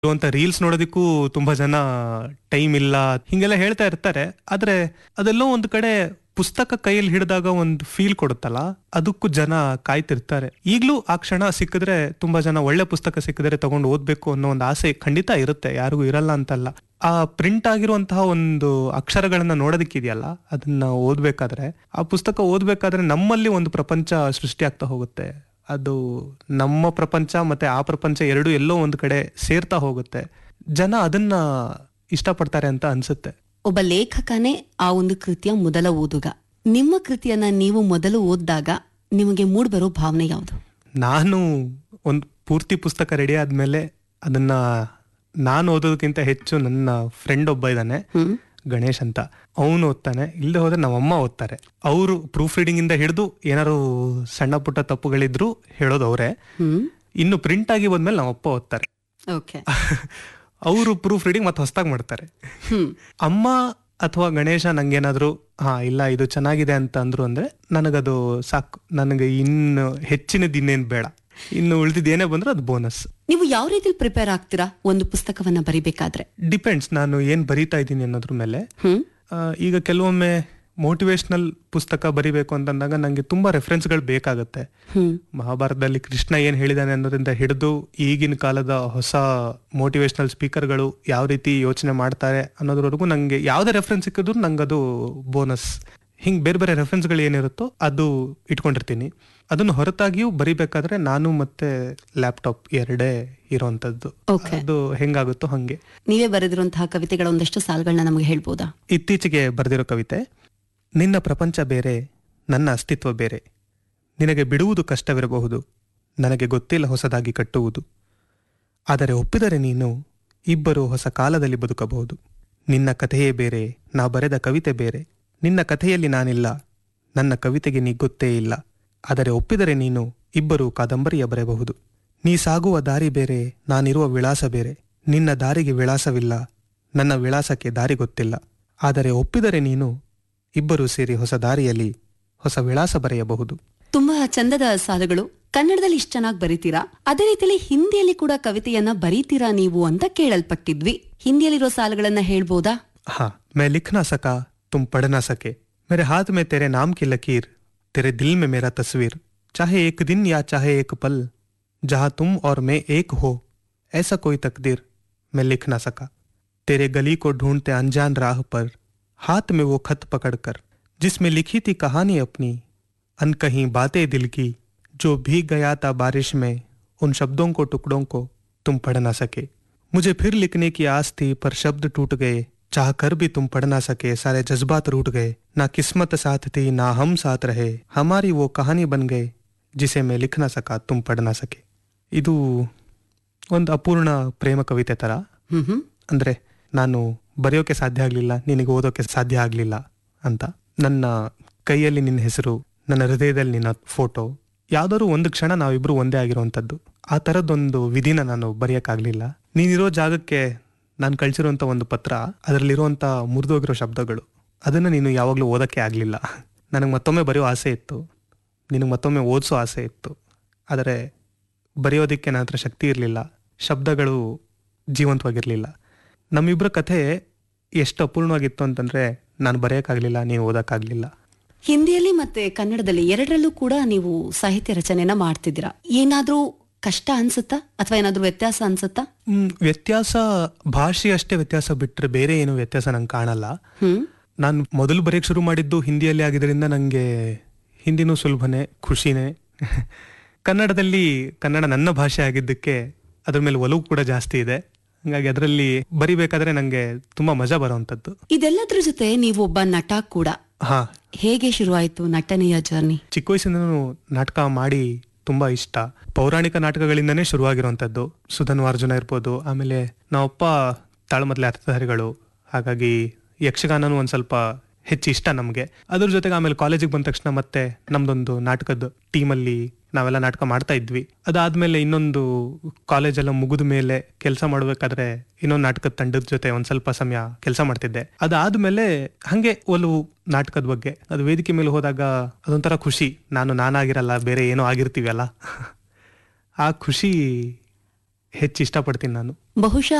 ಇರುವಂತ ರೀಲ್ಸ್ ನೋಡೋದಕ್ಕೂ ತುಂಬಾ ಜನ ಟೈಮ್ ಇಲ್ಲ ಹಿಂಗೆಲ್ಲ ಹೇಳ್ತಾ ಇರ್ತಾರೆ ಆದ್ರೆ ಅದೆಲ್ಲೋ ಒಂದು ಕಡೆ ಪುಸ್ತಕ ಕೈಯಲ್ಲಿ ಹಿಡಿದಾಗ ಒಂದು ಫೀಲ್ ಕೊಡುತ್ತಲ್ಲ ಅದಕ್ಕೂ ಜನ ಕಾಯ್ತಿರ್ತಾರೆ ಈಗ್ಲೂ ಆ ಕ್ಷಣ ಸಿಕ್ಕಿದ್ರೆ ತುಂಬಾ ಜನ ಒಳ್ಳೆ ಪುಸ್ತಕ ಸಿಕ್ಕಿದ್ರೆ ತಗೊಂಡು ಓದ್ಬೇಕು ಅನ್ನೋ ಒಂದು ಆಸೆ ಖಂಡಿತ ಇರುತ್ತೆ ಯಾರಿಗೂ ಇರಲ್ಲ ಅಂತಲ್ಲ ಆ ಪ್ರಿಂಟ್ ಆಗಿರುವಂತಹ ಒಂದು ಅಕ್ಷರಗಳನ್ನ ನೋಡೋದಕ್ಕಿದೆಯಲ್ಲ ಅದನ್ನ ಓದ್ಬೇಕಾದ್ರೆ ಆ ಪುಸ್ತಕ ಓದ್ಬೇಕಾದ್ರೆ ನಮ್ಮಲ್ಲಿ ಒಂದು ಪ್ರಪಂಚ ಸೃಷ್ಟಿ ಆಗ್ತಾ ಹೋಗುತ್ತೆ ಅದು ನಮ್ಮ ಪ್ರಪಂಚ ಮತ್ತೆ ಆ ಪ್ರಪಂಚ ಎರಡು ಎಲ್ಲೋ ಒಂದು ಕಡೆ ಸೇರ್ತಾ ಹೋಗುತ್ತೆ ಜನ ಅದನ್ನ ಇಷ್ಟಪಡ್ತಾರೆ ಅಂತ ಅನ್ಸುತ್ತೆ ಒಬ್ಬ ಲೇಖಕನೇ ಆ ಒಂದು ಕೃತಿಯ ಮೊದಲ ಓದುಗ ನಿಮ್ಮ ಕೃತಿಯನ್ನ ನೀವು ಮೊದಲು ಓದಿದಾಗ ನಿಮಗೆ ಮೂಡ್ಬರೋ ಭಾವನೆ ಯಾವುದು ನಾನು ಒಂದು ಪೂರ್ತಿ ಪುಸ್ತಕ ರೆಡಿ ಆದ್ಮೇಲೆ ಅದನ್ನ ನಾನು ಓದೋದಕ್ಕಿಂತ ಹೆಚ್ಚು ನನ್ನ ಫ್ರೆಂಡ್ ಒಬ್ಬ ಇದ್ದಾನೆ ಹ್ಮ್ ಗಣೇಶ್ ಅಂತ ಅವನು ಓದ್ತಾನೆ ಇಲ್ಲದೆ ಹೋದ್ರೆ ನಮ್ಮಮ್ಮ ಓದ್ತಾರೆ ಅವರು ಪ್ರೂಫ್ ರೀಡಿಂಗ್ ಇಂದ ಹಿಡಿದು ಏನಾರು ಸಣ್ಣ ಪುಟ್ಟ ತಪ್ಪುಗಳಿದ್ರು ಹೇಳೋದು ಅವರೇ ಹ್ಮ್ ಇನ್ನು ಪ್ರಿಂಟ್ ಆಗಿ ಬಂದ್ಮೇಲೆ ನಮ್ಮಪ್ಪ ಓದ್ತಾರೆ ಓಕೆ ಅವರು ಪ್ರೂಫ್ ರೀಡಿಂಗ್ ಮತ್ತೆ ಹೊಸದಾಗಿ ಮಾಡ್ತಾರೆ ಹ್ಮ್ ಅಮ್ಮ ಅಥವಾ ಗಣೇಶ ನಂಗೇನಾದ್ರು ಹಾ ಇಲ್ಲ ಇದು ಚೆನ್ನಾಗಿದೆ ಅಂತ ಅಂದ್ರು ಅಂದ್ರೆ ನನಗದು ಸಾಕು ನನಗೆ ಇನ್ನು ಹೆಚ್ಚಿನದು ಇನ್ನೇನು ಬೇಡ ಇನ್ನು ಉಳಿದಿದ್ದು ಏನೇ ಬಂದ್ರೆ ಅದು ಬೋನಸ್ ನೀವು ಯಾವ ರೀತಿ ಪ್ರಿಪೇರ್ ಆಗ್ತೀರಾ ಒಂದು ಪುಸ್ತಕವನ್ನ ಬರಿಬೇಕಾದ್ರೆ ಡಿಪೆಂಡ್ಸ್ ನಾನು ಏನ್ ಬರೀತಾ ಇದ್ದೀನಿ ಅನ್ನೋದ್ರ ಮೇಲೆ ಹ್ಮ್ ಆ, ಈಗ ಕೆಲವೊಮ್ಮೆ ಮೋಟಿವೇಶನಲ್ ಪುಸ್ತಕ ಬರಿಬೇಕು ಅಂತಂದಾಗ ನಂಗೆ ತುಂಬಾ ರೆಫರೆನ್ಸ್ಗಳು ಬೇಕಾಗುತ್ತೆ ಹ್ಮ್ ಮಹಾಭಾರತದಲ್ಲಿ ಕೃಷ್ಣ ಏನ್ ಹೇಳಿದಾನೆ ಅನ್ನೋದ್ರಿಂದ ಹಿಡಿದು ಈಗಿನ ಕಾಲದ ಹೊಸ ಮೋಟಿವೇಶನಲ್ ಸ್ಪೀಕರ್ಗಳು ಯಾವ ರೀತಿ ಯೋಚನೆ ಮಾಡ್ತಾರೆ ಅನ್ನೋದ್ರವರೆಗೂ ನಂಗೆ ಯಾವ್ದೇ ರೆಫರೆನ್ಸ್ ಸಿಕ್ಕಿದ್ರು ನಂಗೆ ಅದು ಬೋನಸ್ ಹಿಂಗ್ ಬೇರೆ ಬೇರೆ ರೆಫರೆನ್ಸ್ಗಳು ಏನಿರುತ್ತೋ ಅದು ಇಟ್ಕೊಂಡಿರ್ತೀನಿ ಅದನ್ನು ಹೊರತಾಗಿಯೂ ಬರಿಬೇಕಾದ್ರೆ ನಾನು ಮತ್ತೆ ಲ್ಯಾಪ್ಟಾಪ್ ಎರಡೇ ಇರೋಂಥದ್ದು Okay. ಅದು ಹೆಂಗಾಗುತ್ತೋ ಹಂಗೆ ನೀವೇ ಬರೆದಿರುವಂತಹ ಕವಿತೆಗಳ ಒಂದಷ್ಟು ಸಾಲುಗಳನ್ನ ನಮಗೆ ಹೇಳ್ಬೋದಾ ಇತ್ತೀಚೆಗೆ ಬರೆದಿರೋ ಕವಿತೆ ನಿನ್ನ ಪ್ರಪಂಚ ಬೇರೆ ನನ್ನ ಅಸ್ತಿತ್ವ ಬೇರೆ ನಿನಗೆ ಬಿಡುವುದು ಕಷ್ಟವಿರಬಹುದು ನನಗೆ ಗೊತ್ತಿಲ್ಲ ಹೊಸದಾಗಿ ಕಟ್ಟುವುದು ಆದರೆ ಒಪ್ಪಿದರೆ ನೀನು ಇಬ್ಬರು ಹೊಸ ಕಾಲದಲ್ಲಿ ಬದುಕಬಹುದು ನಿನ್ನ ಕಥೆಯೇ ಬೇರೆ ನಾ ಬರೆದ ಕವಿತೆ ಬೇರೆ ನಿನ್ನ ಕಥೆಯಲ್ಲಿ ನಾನಿಲ್ಲ ನನ್ನ ಕವಿತೆಗೆ ನೀ ಗೊತ್ತೇ ಇಲ್ಲ ಆದರೆ ಒಪ್ಪಿದರೆ ನೀನು ಇಬ್ಬರು ಕಾದಂಬರಿಯ ಬರೆಯಬಹುದು ನೀ ಸಾಗುವ ದಾರಿ ಬೇರೆ ನಾನಿರುವ ವಿಳಾಸ ಬೇರೆ ನಿನ್ನ ದಾರಿಗೆ ವಿಳಾಸವಿಲ್ಲ ನನ್ನ ವಿಳಾಸಕ್ಕೆ ದಾರಿ ಗೊತ್ತಿಲ್ಲ ಆದರೆ ಒಪ್ಪಿದರೆ ನೀನು ಇಬ್ಬರು ಸೇರಿ ಹೊಸ ದಾರಿಯಲ್ಲಿ ಹೊಸ ವಿಳಾಸ ಬರೆಯಬಹುದು ತುಂಬಾ ಚಂದದ ಸಾಲುಗಳು ಕನ್ನಡದಲ್ಲಿ ಇಷ್ಟು ಚೆನ್ನಾಗಿ ಬರೀತೀರಾ ಅದೇ ರೀತಿಯಲ್ಲಿ ಹಿಂದಿಯಲ್ಲಿ ಕೂಡ ಕವಿತೆಯನ್ನ ಬರೀತೀರಾ ನೀವು ಅಂತ ಕೇಳಲ್ಪಟ್ಟಿದ್ವಿ ಹಿಂದಿಯಲ್ಲಿರೋ ಸಾಲುಗಳನ್ನ ಹೇಳ್ಬೋದಾ हाँ मैं लिख ना सका तुम पढ़ ना सके मेरे हाथ में तेरे नाम की लकीर तेरे दिल में मेरा तस्वीर चाहे एक दिन या चाहे एक पल जहां तुम और मैं एक हो ऐसा कोई तकदीर मैं लिख ना सका तेरे गली को ढूंढते अनजान राह पर हाथ में वो खत पकड़कर जिसमें लिखी थी कहानी अपनी अनकहीं बातें दिल की जो भीग गया था बारिश में उन शब्दों को टुकड़ों को तुम पढ़ ना सके मुझे फिर लिखने की आस थी पर शब्द टूट गए चाह कर भी तुम पढ़ ना सके सारे जज्बात रूट गए ना किस्मत साथ थी ना हम साथ रहे हमारी वो कहानी बन गए जिसे मैं लिख ना सका तुम पढ़ ना सके ಇದು ಒಂದು ಅಪೂರ್ಣ ಪ್ರೇಮ ಕವಿತೆ ತರ ಹ್ಮ್ ಹ್ಮ್ ಅಂದ್ರೆ ನಾನು ಬರೆಯೋಕೆ ಸಾಧ್ಯ ಆಗ್ಲಿಲ್ಲ ನಿನಗೆ ಓದೋಕೆ ಸಾಧ್ಯ ಆಗ್ಲಿಲ್ಲ ಅಂತ ನನ್ನ ಕೈಯಲ್ಲಿ ನಿನ್ನ ಹೆಸರು ನನ್ನ ಹೃದಯದಲ್ಲಿ ನಿನ್ನ ಫೋಟೋ ಯಾವ್ದಾದ್ರು ಒಂದು ಕ್ಷಣ ನಾವಿಬ್ರು ಒಂದೇ ಆಗಿರುವಂತದ್ದು ಆ ತರದೊಂದು ವಿಧಿನ ನಾನು ಬರೆಯಕ್ಕಾಗ್ಲಿಲ್ಲ ನೀನಿರೋ ಜಾಗಕ್ಕೆ ನಾನು ಕಳ್ಸಿರುವಂತ ಒಂದು ಪತ್ರ ಅದರಲ್ಲಿರುವಂತ ಮುರಿದೋಗಿರೋ ಶಬ್ದಗಳು ಅದನ್ನ ನೀನು ಯಾವಾಗ್ಲೂ ಓದಕ್ಕೆ ಆಗ್ಲಿಲ್ಲ ನನಗೆ ಮತ್ತೊಮ್ಮೆ ಬರೆಯೋ ಆಸೆ ಇತ್ತು ನಿನಗೆ ಮತ್ತೊಮ್ಮೆ ಓದಿಸೋ ಆಸೆ ಇತ್ತು ಆದರೆ ಬರೆಯೋದಕ್ಕೆ ನನ್ನ ಹತ್ರ ಶಕ್ತಿ ಇರಲಿಲ್ಲ ಶಬ್ದಗಳು ಜೀವಂತವಾಗಿರಲಿಲ್ಲ ನಮ್ಮಿಬ್ಬರ ಕಥೆ ಎಷ್ಟು ಅಪೂರ್ಣವಾಗಿತ್ತು ಅಂತಂದ್ರೆ ನಾನು ಬರೆಯೋಕ್ಕಾಗಲಿಲ್ಲ ನೀನು ಓದೋಕ್ಕಾಗಲಿಲ್ಲ ಹಿಂದಿಯಲ್ಲಿ ಮತ್ತೆ ಕನ್ನಡದಲ್ಲಿ ಎರಡರಲ್ಲೂ ಕೂಡ ನೀವು ಸಾಹಿತ್ಯ ರಚನೆನ ಮಾಡ್ತಿದ್ದೀರಾ ಏನಾದ್ರೂ ಕಷ್ಟ ಅನ್ಸುತ್ತಾ ಅಥವಾ ಏನಾದ್ರೂ ವ್ಯತ್ಯಾಸ ಅನ್ಸುತ್ತಾ ಮ್, ವ್ಯತ್ಯಾಸ ಭಾಷೆ ಅಷ್ಟೇ ವ್ಯತ್ಯಾಸ ಬಿಟ್ಟರೆ ಬೇರೆ ಏನು ವ್ಯತ್ಯಾಸ ನಂಗೆ ಕಾಣಲ್ಲ ಹ್ಮ್ ನಾನು ಮೊದಲು ಬರೆಯಕ್ಕೆ ಶುರು ಮಾಡಿದ್ದು ಹಿಂದಿಯಲ್ಲಿ ಆಗಿದ್ದರಿಂದ ನನಗೆ ಹಿಂದಿನೂ ಸುಲಭನೇ ಖುಷಿನೇ ಕನ್ನಡದಲ್ಲಿ ಕನ್ನಡ ನನ್ನ ಭಾಷೆ ಆಗಿದ್ದಕ್ಕೆ ಅದ್ರ ಮೇಲೆ ಒಲವು ಕೂಡ ಜಾಸ್ತಿ ಇದೆ ಹಾಗಾಗಿ ಅದರಲ್ಲಿ ಬರಿಬೇಕಾದ್ರೆ ನನಗೆ ತುಂಬಾ ಮಜಾ ಬರೋವಂಥದ್ದು ಇದೆಲ್ಲದ್ರ ಜೊತೆ ನೀವು ಒಬ್ಬ ನಟ ಕೂಡ ಹಾ ಹೇಗೆ ಶುರುವಾಯ್ತು ನಟನೆಯ ಜರ್ನಿ ಚಿಕ್ಕ ವಯಸ್ಸಿಂದನೂ ನಾಟಕ ಮಾಡಿ ತುಂಬಾ ಇಷ್ಟ ಪೌರಾಣಿಕ ನಾಟಕಗಳಿಂದನೇ ಶುರುವಾಗಿರುವಂಥದ್ದು ಸುಧನ್ವಾರ್ಜುನ ಇರ್ಬೋದು ಆಮೇಲೆ ನಾವಪ್ಪ ತಾಳಮದ್ಲೆ ಅರ್ಥಧಾರಿಗಳು ಹಾಗಾಗಿ ಯಕ್ಷಗಾನನೂ ಒಂದ್ ಸ್ವಲ್ಪ ಹೆಚ್ಚು ಇಷ್ಟ ನಮಗೆ ಅದ್ರ ಜೊತೆಗೆ ಆಮೇಲೆ ಕಾಲೇಜಿಗೆ ಬಂದ ತಕ್ಷಣ ಮತ್ತೆ ನಮ್ದೊಂದು ನಾಟಕದ ಟೀಮಲ್ಲಿ ನಾವೆಲ್ಲ ನಾಟಕ ಮಾಡ್ತಾ ಇದ್ವಿ ಅದಾದ್ಮೇಲೆ ಇನ್ನೊಂದು ಕಾಲೇಜ್ ಎಲ್ಲ ಮುಗಿದ ಮೇಲೆ ಕೆಲಸ ಮಾಡ್ಬೇಕಾದ್ರೆ ಇನ್ನೊಂದು ನಾಟಕದ ತಂಡದ ಜೊತೆ ಒಂದ್ ಸ್ವಲ್ಪ ಸಮಯ ಕೆಲಸ ಮಾಡ್ತಿದ್ದೆ ಅದಾದ್ಮೇಲೆ ಹಂಗೆ ಒಲವು ನಾಟಕದ ಬಗ್ಗೆ ಅದು ವೇದಿಕೆ ಮೇಲೆ ಹೋದಾಗ ಅದೊಂಥರ ಖುಷಿ ನಾನು ನಾನಾಗಿರಲ್ಲ ಬೇರೆ ಏನೋ ಆಗಿರ್ತೀವಲ್ಲ ಆ ಖುಷಿ ಹೆಚ್ಚು ಇಷ್ಟಪಡ್ತೀನಿ ನಾನು ಬಹುಶಃ